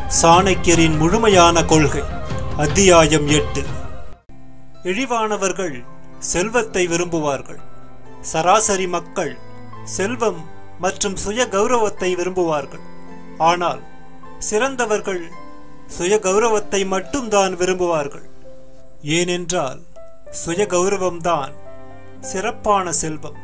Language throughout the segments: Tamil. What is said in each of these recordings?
சாணக்கியரின் முழுமையான கொள்கை அத்தியாயம் எட்டு இழிவானவர்கள் செல்வத்தை விரும்புவார்கள் சராசரி மக்கள் செல்வம் மற்றும் சுய கௌரவத்தை விரும்புவார்கள் ஆனால் சிறந்தவர்கள் சுய கௌரவத்தை மட்டும்தான் விரும்புவார்கள் ஏனென்றால் சுய கௌரவம்தான் சிறப்பான செல்வம்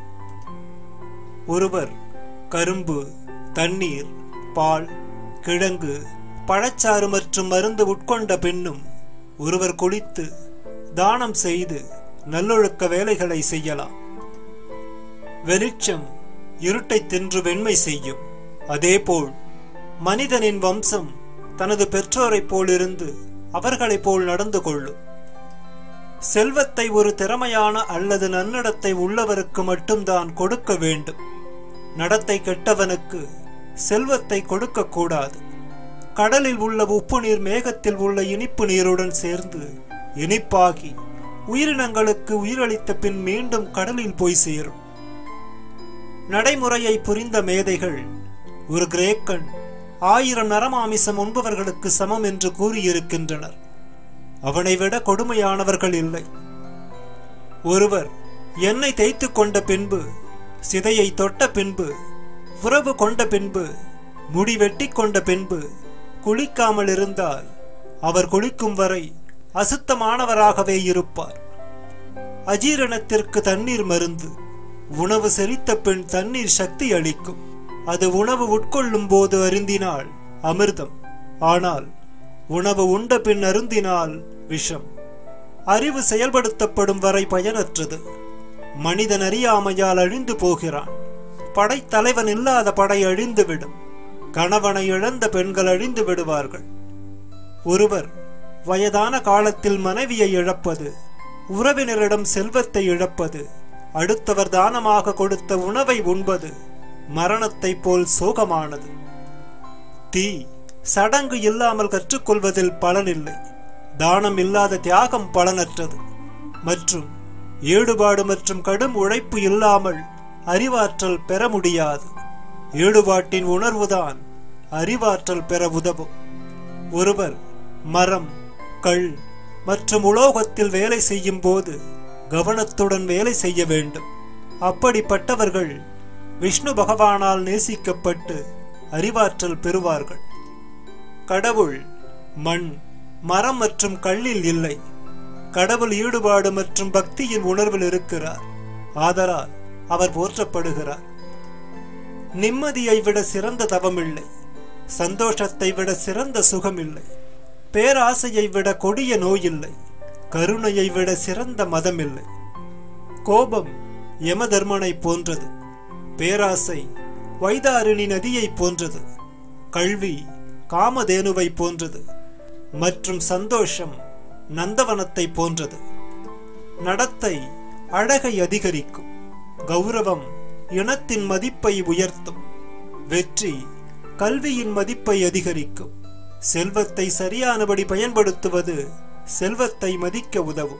ஒருவர் கரும்பு தண்ணீர் பால் கிழங்கு பழச்சாறு மற்றும் மருந்து உட்கொண்ட பின்னும் ஒருவர் குளித்து தானம் செய்து நல்லொழுக்க வேலைகளை செய்யலாம் வெளிச்சம் இருட்டை தின்று வெண்மை செய்யும் அதேபோல் மனிதனின் வம்சம் தனது பெற்றோரைப் போலிருந்து அவர்களைப் போல் நடந்து கொள்ளும் செல்வத்தை ஒரு திறமையான அல்லது நன்னடத்தை உள்ளவருக்கு மட்டும்தான் கொடுக்க வேண்டும் நடத்தை கெட்டவனுக்கு செல்வத்தை கொடுக்க கூடாது கடலில் உள்ள உப்பு நீர் மேகத்தில் உள்ள இனிப்பு நீருடன் சேர்ந்து இனிப்பாகி உயிரினங்களுக்கு உயிரளித்த பின் மீண்டும் கடலில் போய் சேரும் நடைமுறையை புரிந்த மேதைகள் ஒரு கிரேக்கன் ஆயிரம் நரமாமிசம் உண்பவர்களுக்கு சமம் என்று கூறியிருக்கின்றனர் அவனை விட கொடுமையானவர்கள் இல்லை ஒருவர் எண்ணெய் தேய்த்து கொண்ட பின்பு சிதையை தொட்ட பின்பு உறவு கொண்ட பின்பு முடி வெட்டி கொண்ட பின்பு குளிக்காமல் இருந்தால் அவர் குளிக்கும் வரை அசுத்தமானவராகவே இருப்பார் அஜீரணத்திற்கு தண்ணீர் மருந்து உணவு செரித்த பின் தண்ணீர் சக்தி அளிக்கும் அது உணவு உட்கொள்ளும் போது அருந்தினால் அமிர்தம் ஆனால் உணவு உண்ட பின் அருந்தினால் விஷம் அறிவு செயல்படுத்தப்படும் வரை பயனற்றது மனிதன் அறியாமையால் அழிந்து போகிறான் படைத்தலைவன் இல்லாத படை அழிந்துவிடும் கணவனை இழந்த பெண்கள் அழிந்து விடுவார்கள் ஒருவர் வயதான காலத்தில் மனைவியை இழப்பது உறவினரிடம் செல்வத்தை இழப்பது அடுத்தவர் தானமாக கொடுத்த உணவை உண்பது மரணத்தைப் போல் சோகமானது தீ சடங்கு இல்லாமல் கற்றுக்கொள்வதில் பலனில்லை தானம் இல்லாத தியாகம் பலனற்றது மற்றும் ஈடுபாடு மற்றும் கடும் உழைப்பு இல்லாமல் அறிவாற்றல் பெற முடியாது ஈடுபாட்டின் உணர்வுதான் அறிவாற்றல் பெற உதவும் ஒருவர் மரம் கல் மற்றும் உலோகத்தில் வேலை செய்யும் போது கவனத்துடன் வேலை செய்ய வேண்டும் அப்படிப்பட்டவர்கள் விஷ்ணு பகவானால் நேசிக்கப்பட்டு அறிவாற்றல் பெறுவார்கள் கடவுள் மண் மரம் மற்றும் கல்லில் இல்லை கடவுள் ஈடுபாடு மற்றும் பக்தியின் உணர்வில் இருக்கிறார் ஆதலால் அவர் போற்றப்படுகிறார் நிம்மதியை விட சிறந்த தவமில்லை சந்தோஷத்தை விட சிறந்த சுகமில்லை பேராசையை விட கொடிய நோயில்லை கருணையை விட சிறந்த மதமில்லை கோபம் யமதர்மனை போன்றது பேராசை வைதாரிணி நதியை போன்றது கல்வி காமதேனுவை போன்றது மற்றும் சந்தோஷம் நந்தவனத்தை போன்றது நடத்தை அழகை அதிகரிக்கும் கௌரவம் இனத்தின் மதிப்பை உயர்த்தும் வெற்றி கல்வியின் மதிப்பை அதிகரிக்கும் செல்வத்தை சரியானபடி பயன்படுத்துவது செல்வத்தை மதிக்க உதவும்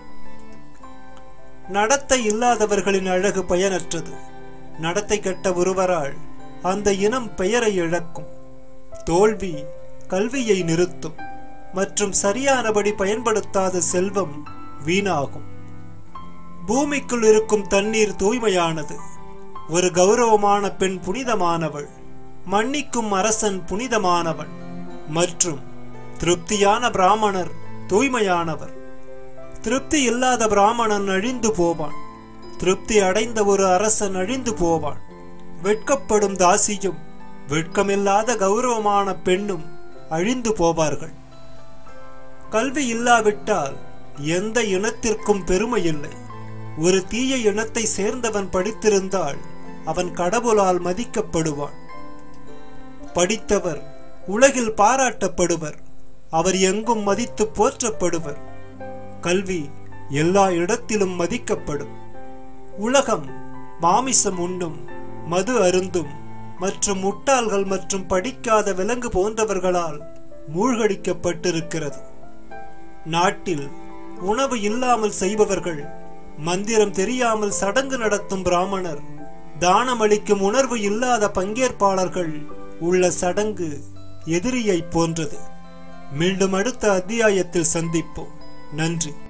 நடத்தை இல்லாதவர்களின் அழகு பயனற்றது நடத்தை கெட்ட ஒருவரால் அந்த இனம் பெயரை இழக்கும் தோல்வி கல்வியை நிறுத்தும் மற்றும் சரியானபடி பயன்படுத்தாத செல்வம் வீணாகும் பூமிக்குள் இருக்கும் தண்ணீர் தூய்மையானது ஒரு கௌரவமான பெண் புனிதமானவள் மன்னிக்கும் அரசன் புனிதமானவன் மற்றும் திருப்தியான பிராமணர் தூய்மையானவர் திருப்தி இல்லாத பிராமணன் அழிந்து போவான் திருப்தி அடைந்த ஒரு அரசன் அழிந்து போவான் வெட்கப்படும் தாசியும் வெட்கமில்லாத கௌரவமான பெண்ணும் அழிந்து போவார்கள் கல்வி இல்லாவிட்டால் எந்த இனத்திற்கும் பெருமை இல்லை ஒரு தீய இனத்தை சேர்ந்தவன் படித்திருந்தால் அவன் கடவுளால் மதிக்கப்படுவான் படித்தவர் உலகில் பாராட்டப்படுவர் அவர் எங்கும் மதித்து போற்றப்படுவர் கல்வி எல்லா இடத்திலும் மதிக்கப்படும் உலகம் மாமிசம் உண்ணும் மது அருந்தும் மற்றும் முட்டாள்கள் மற்றும் படிக்காத விலங்கு போன்றவர்களால் மூழ்கடிக்கப்பட்டிருக்கிறது நாட்டில் உணவு இல்லாமல் செய்பவர்கள் மந்திரம் தெரியாமல் சடங்கு நடத்தும் பிராமணர் தானமளிக்கும் உணர்வு இல்லாத பங்கேற்பாளர்கள் உள்ள சடங்கு எதிரியை போன்றது மீண்டும் அடுத்த அத்தியாயத்தில் சந்திப்போம் நன்றி